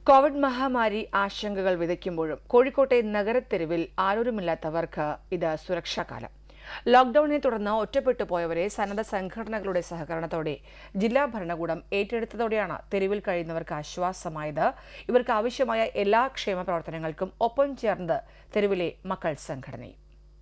Covid മഹാമാരി ആശങ്കകൾ വിതയ്ക്കുമ്പോഴും കോഴിക്കോട്ടെ നഗരത്തെരുവിൽ ആരോരുമില്ലാത്തവർക്ക് ഇത് സുരക്ഷാകാലം ലോക്ഡൌണിനെ തുടർന്ന് ഒറ്റപ്പെട്ടു പോയവരെ സന്നദ്ധ സംഘടനകളുടെ സഹകരണത്തോടെ ജില്ലാ ഭരണകൂടം ഏറ്റെടുത്തതോടെയാണ് തെരുവിൽ കഴിയുന്നവർക്ക് ആശ്വാസമായത് ഇവർക്ക് ആവശ്യമായ എല്ലാ ക്ഷേമ പ്രവർത്തനങ്ങൾക്കും ഒപ്പം ചേർന്നത് തെരുവിലെ മക്കൾ സംഘടനയും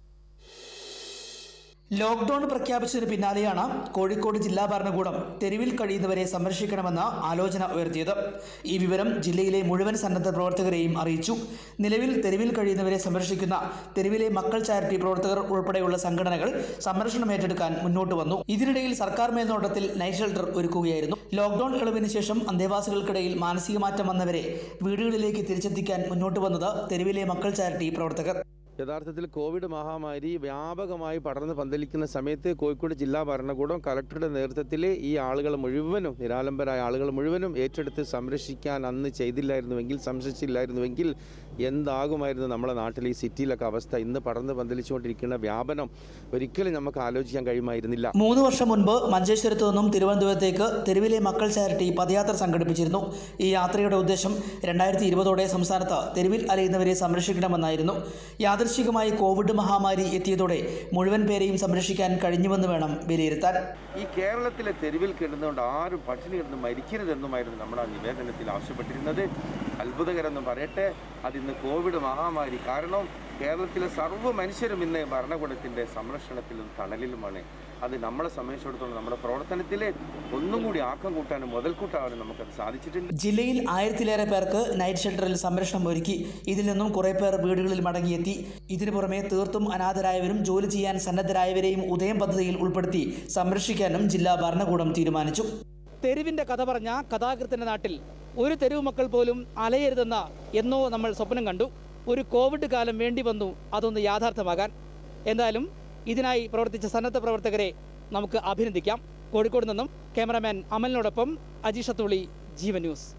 ലോക്ക്ഡൌൺ പ്രഖ്യാപിച്ചതിന് പിന്നാലെയാണ് കോഴിക്കോട് ജില്ലാ ഭരണകൂടം തെരുവിൽ കഴിയുന്നവരെ സംരക്ഷിക്കണമെന്ന ആലോചന ഉയർത്തിയത് ഈ വിവരം ജില്ലയിലെ മുഴുവൻ സന്നദ്ധ പ്രവർത്തകരെയും അറിയിച്ചു നിലവിൽ തെരുവിൽ കഴിയുന്നവരെ സംരക്ഷിക്കുന്ന തെരുവിലെ മക്കൾ ചാരിറ്റി പ്രവർത്തകർ ഉൾപ്പെടെയുള്ള സംഘടനകൾ സംരക്ഷണം ഏറ്റെടുക്കാൻ മുന്നോട്ട് വന്നു ഇതിനിടയിൽ സർക്കാർ മേൽനോട്ടത്തിൽ നൈറ്റ് ഷെൽട്ടർ ഒരുക്കുകയായിരുന്നു ലോക്ക്ഡൌൺ ഇളവിന് ശേഷം അന്തേവാസികൾക്കിടയിൽ മാനസിക മാറ്റം വന്നവരെ വീടുകളിലേക്ക് തിരിച്ചെത്തിക്കാൻ മുന്നോട്ട് വന്നത് തെരുവിലെ മക്കൾ ചാരിറ്റി പ്രവർത്തകർ യഥാർത്ഥത്തിൽ കോവിഡ് മഹാമാരി വ്യാപകമായി പടർന്ന് പന്തലിക്കുന്ന സമയത്ത് കോഴിക്കോട് ജില്ലാ ഭരണകൂടം കളക്ടറുടെ നേതൃത്വത്തിൽ ഈ ആളുകൾ മുഴുവനും നിരാലംബരായ ആളുകൾ മുഴുവനും ഏറ്റെടുത്ത് സംരക്ഷിക്കാൻ അന്ന് ചെയ്തില്ലായിരുന്നുവെങ്കിൽ സംരക്ഷിച്ചില്ലായിരുന്നുവെങ്കിൽ എന്താകുമായിരുന്നു നമ്മുടെ നാട്ടിൽ ഈ സിറ്റിയിലൊക്കെ അവസ്ഥ ഇന്ന് പടർന്ന് പന്തലിച്ചുകൊണ്ടിരിക്കുന്ന വ്യാപനം ഒരിക്കലും നമുക്ക് ആലോചിക്കാൻ കഴിയുമായിരുന്നില്ല മൂന്ന് വർഷം മുൻപ് മഞ്ചേശ്വരത്തു നിന്നും തിരുവനന്തപുരത്തേക്ക് തെരുവിലെ മക്കൾ ചാരിറ്റി പദയാത്ര സംഘടിപ്പിച്ചിരുന്നു ഈ യാത്രയുടെ ഉദ്ദേശം രണ്ടായിരത്തി ഇരുപതോടെ സംസ്ഥാനത്ത് തെരുവിൽ അലയുന്നവരെ സംരക്ഷിക്കണമെന്നായിരുന്നു യാദൃശികമായി കോവിഡ് മഹാമാരി എത്തിയതോടെ മുഴുവൻ പേരെയും സംരക്ഷിക്കാൻ കഴിഞ്ഞുവെന്ന് വേണം വിലയിരുത്താൻ ഈ കേരളത്തിലെ തെരുവിൽ കിടന്നുകൊണ്ട് ആരും പട്ടിണി കിടന്ന് മരിക്കരുതെന്നുമായിരുന്നു നമ്മുടെ ആ നിവേദനത്തിൽ ആവശ്യപ്പെട്ടിരുന്നത് അത്ഭുതകരെന്ന് പറയട്ടെ അതിന്ന് കോവിഡ് മഹാമാരി കാരണം കേരളത്തിലെ സർവ്വ മനുഷ്യരും ഇന്ന് ഭരണകൂടത്തിൻ്റെ സംരക്ഷണത്തിലും തണലിലുമാണ് അത് നമ്മളെ സംബന്ധിച്ചിടത്തോളം നമ്മുടെ പ്രവർത്തനത്തിൽ ഒന്നും കൂടി ആക്കം കൂട്ടാനും മുതൽക്കൂട്ടാനും നമുക്കത് സാധിച്ചിട്ടുണ്ട് ജില്ലയിൽ ആയിരത്തിലേറെ പേർക്ക് നൈറ്റ് ഷെൽട്ടറിൽ സംരക്ഷണം ഒരുക്കി ഇതിൽ നിന്നും കുറേ പേർ വീടുകളിൽ മടങ്ങിയെത്തി ഇതിനു പുറമെ തീർത്തും അനാഥരായവരും ജോലി ചെയ്യാൻ സന്നദ്ധരായവരെയും ഉദയം പദ്ധതിയിൽ ഉൾപ്പെടുത്തി സംരക്ഷിക്കാനും ജില്ലാ ഭരണകൂടം തീരുമാനിച്ചു തെരുവിന്റെ കഥ പറഞ്ഞ കഥാകൃത്തിന്റെ നാട്ടിൽ ഒരു തെരുവ് മക്കൾ പോലും അലയരുതെന്ന എന്നോ നമ്മൾ സ്വപ്നം കണ്ടു ഒരു കോവിഡ് കാലം വേണ്ടി വന്നു അതൊന്ന് യാഥാർത്ഥ്യമാകാൻ എന്തായാലും ഇതിനായി പ്രവർത്തിച്ച സന്നദ്ധ പ്രവർത്തകരെ നമുക്ക് അഭിനന്ദിക്കാം കോഴിക്കോട് നിന്നും ക്യാമറാമാൻ അമലിനോടൊപ്പം അജീഷ തുളി ജീവൻ ന്യൂസ്